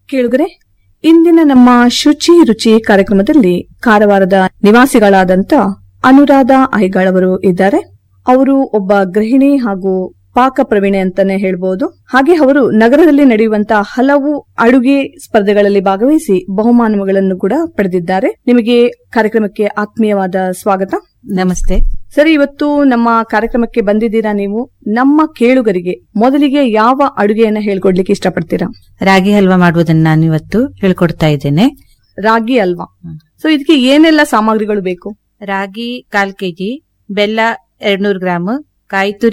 ಕೇಳುಗರೆ ಇಂದಿನ ನಮ್ಮ ಶುಚಿ ರುಚಿ ಕಾರ್ಯಕ್ರಮದಲ್ಲಿ ಕಾರವಾರದ ನಿವಾಸಿಗಳಾದಂತ ಅನುರಾಧ ಐಗಾಳ್ ಅವರು ಇದ್ದಾರೆ ಅವರು ಒಬ್ಬ ಗೃಹಿಣಿ ಹಾಗೂ ಪಾಕ ಪ್ರವೀಣೆ ಅಂತಾನೆ ಹೇಳ್ಬೋದು ಹಾಗೆ ಅವರು ನಗರದಲ್ಲಿ ನಡೆಯುವಂತಹ ಹಲವು ಅಡುಗೆ ಸ್ಪರ್ಧೆಗಳಲ್ಲಿ ಭಾಗವಹಿಸಿ ಬಹುಮಾನಗಳನ್ನು ಕೂಡ ಪಡೆದಿದ್ದಾರೆ ನಿಮಗೆ ಕಾರ್ಯಕ್ರಮಕ್ಕೆ ಆತ್ಮೀಯವಾದ ಸ್ವಾಗತ ನಮಸ್ತೆ ಸರಿ ಇವತ್ತು ನಮ್ಮ ಕಾರ್ಯಕ್ರಮಕ್ಕೆ ಬಂದಿದ್ದೀರಾ ನೀವು ನಮ್ಮ ಕೇಳುಗರಿಗೆ ಮೊದಲಿಗೆ ಯಾವ ಅಡುಗೆಯನ್ನ ಹೇಳ್ಕೊಡ್ಲಿಕ್ಕೆ ಇಷ್ಟಪಡ್ತೀರಾ ರಾಗಿ ಹಲ್ವಾ ಮಾಡುವುದನ್ನು ನಾನು ಇವತ್ತು ಹೇಳ್ಕೊಡ್ತಾ ಇದ್ದೇನೆ ರಾಗಿ ಅಲ್ವಾ ಹ್ಮ್. ಸೊ ಇದಕ್ಕೆ ಏನೆಲ್ಲ ಸಾಮಗ್ರಿಗಳು ಬೇಕು ರಾಗಿ ಕಾಲ್ ಕೆಜಿ ಬೆಲ್ಲ ಎರಡ್ನೂರು ಗ್ರಾಮ್ ಕಾಯಿ ತುರಿ